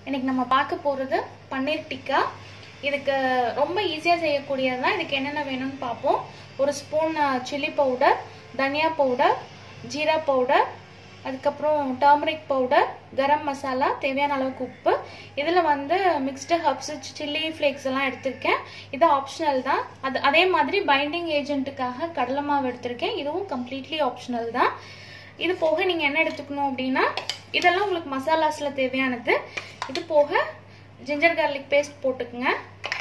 இன்னைக்கு நம்ம பார்க்க போகிறது பன்னீர் டிக்கா இதுக்கு ரொம்ப ஈஸியாக செய்யக்கூடியது தான் இதுக்கு என்னென்ன வேணும்னு பார்ப்போம் ஒரு ஸ்பூன் சில்லி பவுடர் தனியா பவுடர் ஜீரா பவுடர் அதுக்கப்புறம் டர்மரிக் பவுடர் கரம் மசாலா தேவையான அளவுக்கு உப்பு இதில் வந்து மிக்ஸ்டு ஹப்ஸ் சில்லி ஃப்ளேக்ஸ் எல்லாம் எடுத்திருக்கேன் இது ஆப்ஷனல் தான் அது அதே மாதிரி பைண்டிங் ஏஜென்ட்டுக்காக கடலை மாவு எடுத்திருக்கேன் இதுவும் கம்ப்ளீட்லி ஆப்ஷனல் தான் இது போக நீங்கள் என்ன எடுத்துக்கணும் அப்படின்னா இதெல்லாம் உங்களுக்கு மசாலாஸில் தேவையானது இது போக ஜிஞ்சர் கார்லிக் பேஸ்ட் போட்டுக்குங்க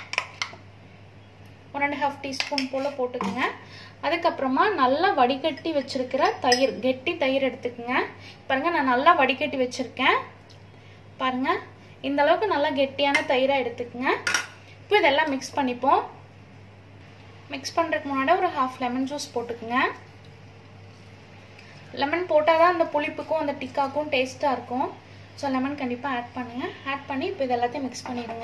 ஒன் அண்ட் ஹாஃப் டீஸ்பூன் போல் போட்டுக்குங்க அதுக்கப்புறமா நல்லா வடிகட்டி வச்சிருக்கிற தயிர் கெட்டி தயிர் எடுத்துக்கோங்க பாருங்க நான் நல்லா வடிகட்டி வச்சிருக்கேன் பாருங்க இந்த அளவுக்கு நல்லா கெட்டியான தயிராக எடுத்துக்கோங்க இப்போ இதெல்லாம் மிக்ஸ் பண்ணிப்போம் மிக்ஸ் பண்ணுறதுக்கு முன்னாடி ஒரு ஹாஃப் லெமன் ஜூஸ் போட்டுக்குங்க லெமன் போட்டால் தான் அந்த புளிப்புக்கும் அந்த டிக்காக்கும் டேஸ்ட்டாக இருக்கும் ஸோ லெமன் கண்டிப்பாக ஆட் பண்ணுங்கள் ஆட் பண்ணி இப்போ இது எல்லாத்தையும் மிக்ஸ் பண்ணிடுங்க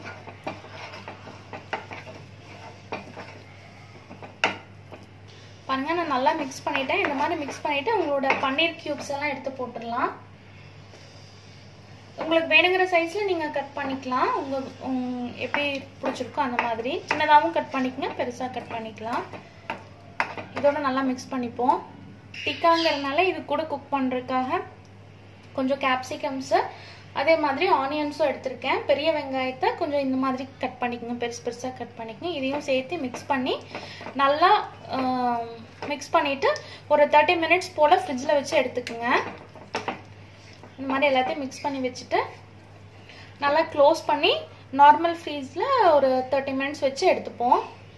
பாருங்க நான் நல்லா மிக்ஸ் பண்ணிட்டேன் இந்த மாதிரி மிக்ஸ் பண்ணிட்டு உங்களோட பன்னீர் கியூப்ஸ் எல்லாம் எடுத்து போட்டுடலாம் உங்களுக்கு வேணுங்கிற சைஸ்ல நீங்க கட் பண்ணிக்கலாம் உங்க எப்படி பிடிச்சிருக்கோ அந்த மாதிரி சின்னதாகவும் கட் பண்ணிக்கங்க பெருசா கட் பண்ணிக்கலாம் இதோட நல்லா மிக்ஸ் பண்ணிப்போம் டிக்காங்கிறதுனால இது கூட குக் பண்றதுக்காக கொஞ்சம் கேப்சிகம்ஸ் அதே மாதிரி ஆனியன்ஸும் எடுத்திருக்கேன் பெரிய வெங்காயத்தை கொஞ்சம் இந்த மாதிரி கட் பண்ணிக்கோங்க பெருசு பெருசாக கட் பண்ணிக்கோங்க இதையும் சேர்த்து மிக்ஸ் பண்ணி நல்லா மிக்ஸ் பண்ணிவிட்டு ஒரு தேர்ட்டி மினிட்ஸ் போல் ஃப்ரிட்ஜில் வச்சு எடுத்துக்கோங்க இந்த மாதிரி எல்லாத்தையும் மிக்ஸ் பண்ணி வச்சுட்டு நல்லா க்ளோஸ் பண்ணி நார்மல் ஃப்ரீஸில் ஒரு தேர்ட்டி மினிட்ஸ் வச்சு எடுத்துப்போம்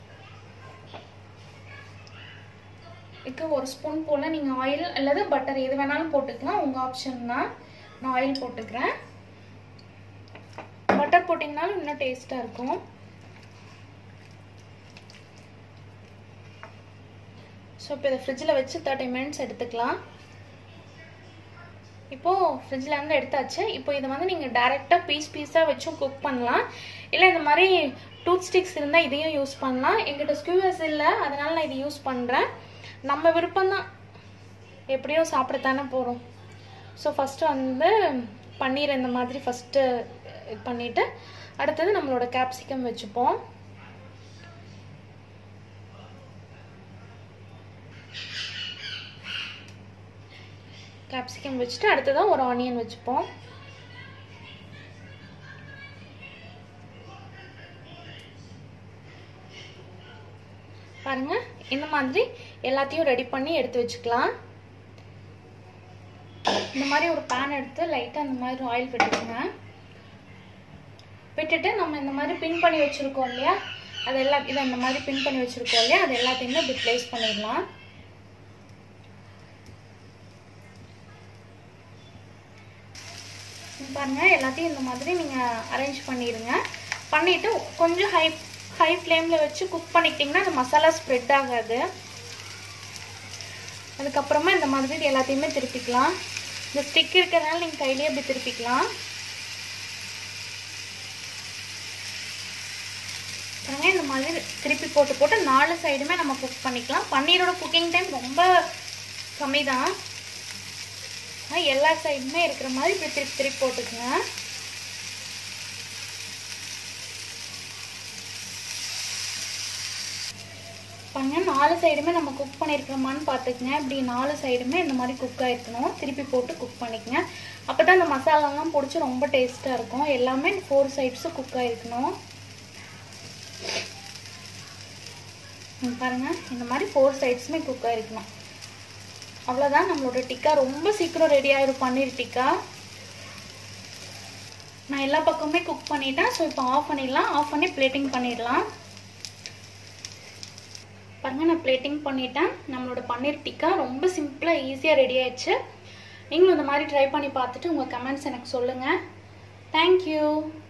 இதுக்கு ஒரு ஸ்பூன் போல் நீங்கள் ஆயில் அல்லது பட்டர் எது வேணாலும் போட்டுக்கலாம் உங்கள் ஆப்ஷன் தான் நான் ஆயில் போட்டுக்கிறேன் பட்டர் போட்டிங்கனாலும் இன்னும் டேஸ்ட்டாக இருக்கும் ஸோ இப்போ இதை ஃப்ரிட்ஜில் வச்சு தேர்ட்டி மினிட்ஸ் எடுத்துக்கலாம் இப்போது ஃப்ரிட்ஜில் இருந்து எடுத்தாச்சு இப்போ இதை வந்து நீங்கள் டேரெக்டாக பீஸ் பீஸாக வச்சும் குக் பண்ணலாம் இல்லை இந்த மாதிரி டூத் ஸ்டிக்ஸ் இருந்தால் இதையும் யூஸ் பண்ணலாம் எங்கிட்ட ஸ்கியூவர்ஸ் இல்லை அதனால் நான் இதை யூஸ் பண்ணுறேன் நம்ம விருப்பம்தான் எப்படியும் சாப்பிடத்தானே போகிறோம் ஸோ ஃபஸ்ட்டு வந்து பன்னீர் இந்த மாதிரி ஃபஸ்ட்டு இது பண்ணிவிட்டு அடுத்தது நம்மளோட கேப்சிகம் வச்சுப்போம் கேப்சிகம் வச்சுட்டு அடுத்ததான் ஒரு ஆனியன் வச்சுப்போம் பாருங்க இந்த மாதிரி எல்லாத்தையும் ரெடி பண்ணி எடுத்து வச்சுக்கலாம் இந்த மாதிரி ஒரு பேன் எடுத்து லைட்டாக இந்த மாதிரி ஆயில் விட்டுருங்க விட்டுட்டு நம்ம இந்த மாதிரி பின் பண்ணி வச்சுருக்கோம் இல்லையா அது எல்லாம் இதை இந்த மாதிரி பின் பண்ணி வச்சுருக்கோம் இல்லையா அது எல்லாத்தையுமே இப்படி ப்ளேஸ் பண்ணிடலாம் பாருங்க எல்லாத்தையும் இந்த மாதிரி நீங்கள் அரேஞ்ச் பண்ணிடுங்க பண்ணிவிட்டு கொஞ்சம் ஹை ஹை ஃப்ளேமில் வச்சு குக் பண்ணிக்கிட்டிங்கன்னா அந்த மசாலா ஸ்ப்ரெட் ஆகாது அதுக்கப்புறமா இந்த மாதிரி எல்லாத்தையுமே திருப்பிக்கலாம் இந்த ஸ்டிக் இருக்கிறதுனால நீங்கள் கையிலேயே அப்படி திருப்பிக்கலாம் பாருங்க இந்த மாதிரி திருப்பி போட்டு போட்டு நாலு சைடுமே நம்ம குக் பண்ணிக்கலாம் பன்னீரோட குக்கிங் டைம் ரொம்ப கம்மி தான் எல்லா சைடுமே இருக்கிற மாதிரி இப்படி திருப்பி திருப்பி போட்டுக்குங்க பாருங்க நாலு சைடுமே நம்ம குக் பண்ணியிருக்கிறோமான்னு பார்த்துக்குங்க இப்படி நாலு சைடுமே இந்த மாதிரி குக் ஆகிருக்கணும் திருப்பி போட்டு குக் பண்ணிக்கங்க அப்போ தான் இந்த மசாலாலாம் பிடிச்சி ரொம்ப டேஸ்ட்டாக இருக்கும் எல்லாமே ஃபோர் சைட்ஸும் குக் ஆகிருக்கணும் பாருங்க இந்த மாதிரி ஃபோர் சைட்ஸுமே குக் ஆகிருக்கணும் அவ்வளோதான் நம்மளோட டிக்கா ரொம்ப சீக்கிரம் ரெடி ஆயிரும் பன்னீர் டிக்கா நான் எல்லா பக்கமுமே குக் பண்ணிட்டேன் ஸோ இப்போ ஆஃப் பண்ணிடலாம் ஆஃப் பண்ணி பிளேட்டிங் பண்ணிடலாம் பாருங்க நான் பிளேட்டிங் பண்ணிட்டேன் நம்மளோட பன்னீர் டிக்கா ரொம்ப சிம்பிளாக ஈஸியாக ரெடி ஆயிடுச்சு நீங்களும் இந்த மாதிரி ட்ரை பண்ணி பார்த்துட்டு உங்கள் கமெண்ட்ஸ் எனக்கு சொல்லுங்கள் தேங்க்யூ